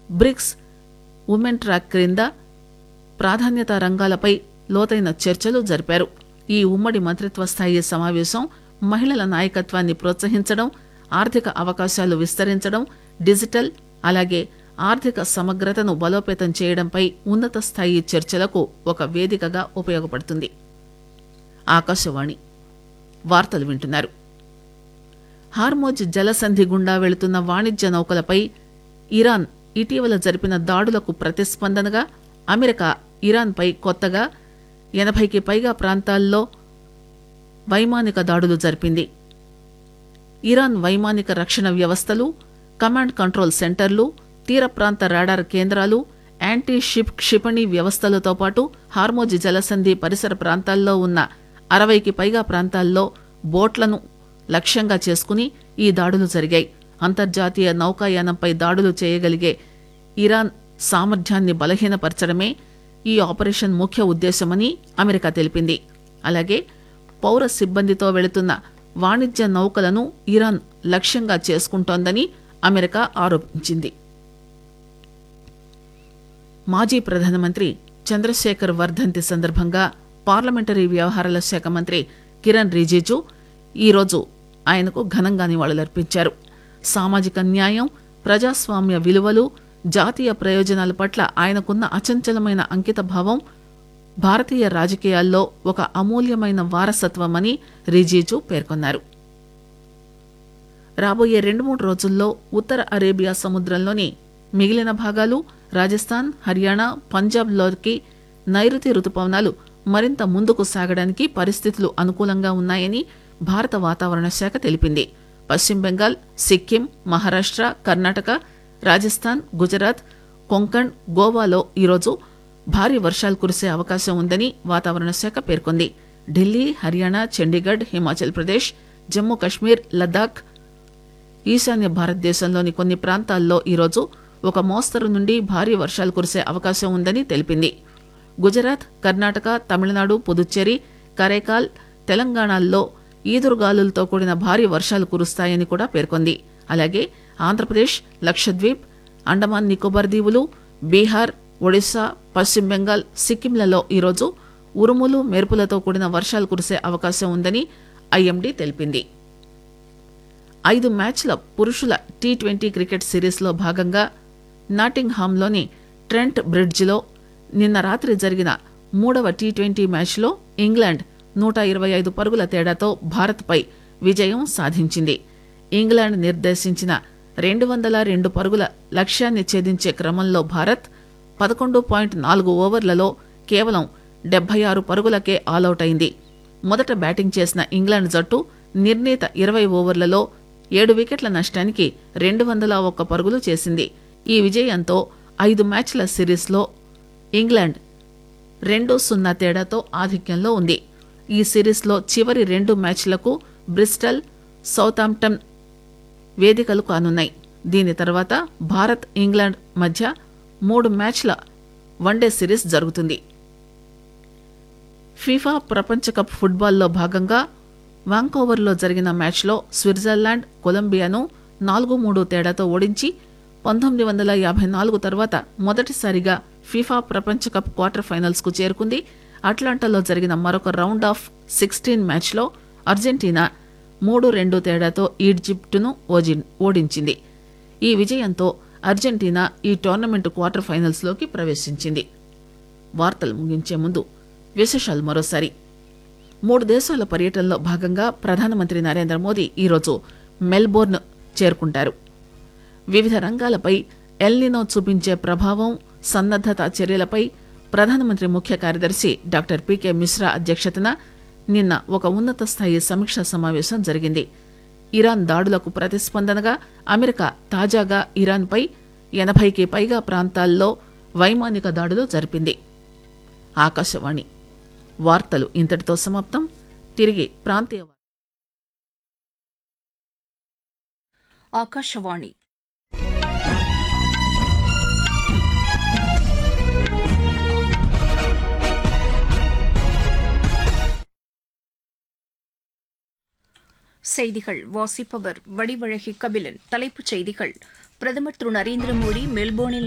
bricks women track క్రింద ప్రాధాన్యత రంగాలపై లోతైన చర్చలు జరిపారు ఈ ఉమ్మడి మంత్రిత్వ స్థాయి సమావేశం మహిళల నాయకత్వాన్ని ప్రోత్సహించడం ఆర్థిక అవకాశాలు విస్తరించడం డిజిటల్ అలాగే ఆర్థిక సమగ్రతను బలోపేతం చేయడంపై ఉన్నత స్థాయి చర్చలకు ఒక వేదికగా ఉపయోగపడుతుంది ఆకాశవాణి వార్తలు వింటున్నారు హార్మోజ్ జలసంధి గుండా వెళుతున్న వాణిజ్య నౌకలపై ఇరాన్ ఇటీవల జరిపిన దాడులకు ప్రతిస్పందనగా అమెరికా ఇరాన్పై కొత్తగా ఎనభైకి పైగా ప్రాంతాల్లో వైమానిక దాడులు జరిపింది ఇరాన్ వైమానిక రక్షణ వ్యవస్థలు కమాండ్ కంట్రోల్ సెంటర్లు తీర ప్రాంత రాడార్ కేంద్రాలు యాంటీ షిప్ క్షిపణి వ్యవస్థలతో పాటు హార్మోజ్ జలసంధి పరిసర ప్రాంతాల్లో ఉన్న అరవైకి పైగా ప్రాంతాల్లో బోట్లను లక్ష్యంగా చేసుకుని ఈ దాడులు జరిగాయి అంతర్జాతీయ నౌకాయానంపై దాడులు చేయగలిగే ఇరాన్ సామర్థ్యాన్ని బలహీనపరచడమే ఈ ఆపరేషన్ ముఖ్య ఉద్దేశమని అమెరికా తెలిపింది అలాగే పౌర సిబ్బందితో వెళుతున్న వాణిజ్య నౌకలను ఇరాన్ లక్ష్యంగా చేసుకుంటోందని అమెరికా ఆరోపించింది మాజీ ప్రధానమంత్రి చంద్రశేఖర్ వర్ధంతి సందర్భంగా పార్లమెంటరీ వ్యవహారాల శాఖ మంత్రి కిరణ్ రిజిజు ఈరోజు ఆయనకు ఘనంగా నివాళులర్పించారు సామాజిక న్యాయం ప్రజాస్వామ్య విలువలు జాతీయ ప్రయోజనాల పట్ల ఆయనకున్న అచంచలమైన అంకితభావం భారతీయ రాజకీయాల్లో ఒక అమూల్యమైన వారసత్వమని రిజిజు పేర్కొన్నారు రాబోయే రెండు మూడు రోజుల్లో ఉత్తర అరేబియా సముద్రంలోని మిగిలిన భాగాలు రాజస్థాన్ హర్యానా పంజాబ్లోకి నైరుతి రుతుపవనాలు మరింత ముందుకు సాగడానికి పరిస్థితులు అనుకూలంగా ఉన్నాయని భారత వాతావరణ శాఖ తెలిపింది పశ్చిమ బెంగాల్ సిక్కిం మహారాష్ట్ర కర్ణాటక రాజస్థాన్ గుజరాత్ కొంకణ్ గోవాలో ఈరోజు భారీ వర్షాలు కురిసే అవకాశం ఉందని వాతావరణ శాఖ పేర్కొంది ఢిల్లీ హర్యానా చండీగఢ్ హిమాచల్ ప్రదేశ్ జమ్మూ కశ్మీర్ లద్దాఖ్ ఈశాన్య భారతదేశంలోని కొన్ని ప్రాంతాల్లో ఈరోజు ఒక మోస్తరు నుండి భారీ వర్షాలు కురిసే అవకాశం ఉందని తెలిపింది గుజరాత్ కర్ణాటక తమిళనాడు పుదుచ్చేరి కరైకాల్ తెలంగాణల్లో ఈదురుగాలులతో కూడిన భారీ వర్షాలు కురుస్తాయని కూడా పేర్కొంది అలాగే ఆంధ్రప్రదేశ్ లక్షద్వీప్ అండమాన్ నికోబార్ దీవులు బీహార్ ఒడిశా పశ్చిమ బెంగాల్ సిక్కింలలో ఈరోజు ఉరుములు మెరుపులతో కూడిన వర్షాలు కురిసే అవకాశం ఉందని ఐఎండీ తెలిపింది ఐదు మ్యాచ్ల పురుషుల టీ ట్వంటీ క్రికెట్ సిరీస్లో భాగంగా నాటింగ్హామ్లోని ట్రెంట్ బ్రిడ్జిలో నిన్న రాత్రి జరిగిన మూడవ టీ ట్వంటీ మ్యాచ్లో ఇంగ్లాండ్ నూట ఇరవై ఐదు పరుగుల తేడాతో భారత్పై విజయం సాధించింది ఇంగ్లాండ్ నిర్దేశించిన రెండు వందల రెండు పరుగుల లక్ష్యాన్ని ఛేదించే క్రమంలో భారత్ పదకొండు పాయింట్ నాలుగు ఓవర్లలో కేవలం డెబ్బై ఆరు పరుగులకే ఆలౌట్ అయింది మొదట బ్యాటింగ్ చేసిన ఇంగ్లాండ్ జట్టు నిర్ణీత ఇరవై ఓవర్లలో ఏడు వికెట్ల నష్టానికి రెండు వందల ఒక్క పరుగులు చేసింది ఈ విజయంతో ఐదు మ్యాచ్ల సిరీస్లో ఇంగ్లాండ్ రెండు సున్నా తేడాతో ఆధిక్యంలో ఉంది ఈ సిరీస్లో చివరి రెండు మ్యాచ్లకు బ్రిస్టల్ సౌతాంప్టన్ వేదికలు కానున్నాయి దీని తర్వాత భారత్ ఇంగ్లాండ్ మధ్య మూడు మ్యాచ్ల వన్డే సిరీస్ జరుగుతుంది ఫీఫా ప్రపంచ కప్ ఫుట్బాల్లో భాగంగా వాంకోవర్లో జరిగిన మ్యాచ్లో స్విట్జర్లాండ్ కొలంబియాను నాలుగు మూడు తేడాతో ఓడించి పంతొమ్మిది వందల యాభై నాలుగు తర్వాత మొదటిసారిగా ఫీఫా ప్రపంచ కప్ క్వార్టర్ ఫైనల్స్ కు చేరుకుంది అట్లాంటాలో జరిగిన మరొక రౌండ్ ఆఫ్ సిక్స్టీన్ మ్యాచ్లో అర్జెంటీనా మూడు రెండు తేడాతో ఈజిప్టును ఓజి- ఓడించింది ఈ విజయంతో అర్జెంటీనా ఈ టోర్నమెంట్ క్వార్టర్ ఫైనల్స్లోకి ప్రవేశించింది వార్తలు ముగించే ముందు విశేషాలు మరోసారి మూడు దేశాల పర్యటనలో భాగంగా ప్రధానమంత్రి నరేంద్ర మోదీ ఈరోజు మెల్బోర్న్ చేరుకుంటారు వివిధ రంగాలపై ఎల్నినో చూపించే ప్రభావం సన్నద్దత చర్యలపై ప్రధానమంత్రి ముఖ్య కార్యదర్శి డాక్టర్ పీకే మిశ్రా అధ్యక్షతన నిన్న ఒక ఉన్నత స్థాయి సమీక్షా సమావేశం జరిగింది ఇరాన్ దాడులకు ప్రతిస్పందనగా అమెరికా తాజాగా ఇరాన్పై ఎనభైకి పైగా ప్రాంతాల్లో వైమానిక దాడులు జరిపింది ఆకాశవాణి వార్తలు ఇంతటితో సమాప్తం తిరిగి ప్రాంతీయ వార్తలు ఆకాశవాణి செய்திகள் வாசிப்பவர் வடிவழகி கபிலன் தலைப்புச் செய்திகள் பிரதமர் திரு நரேந்திர மோடி மெல்போர்னில்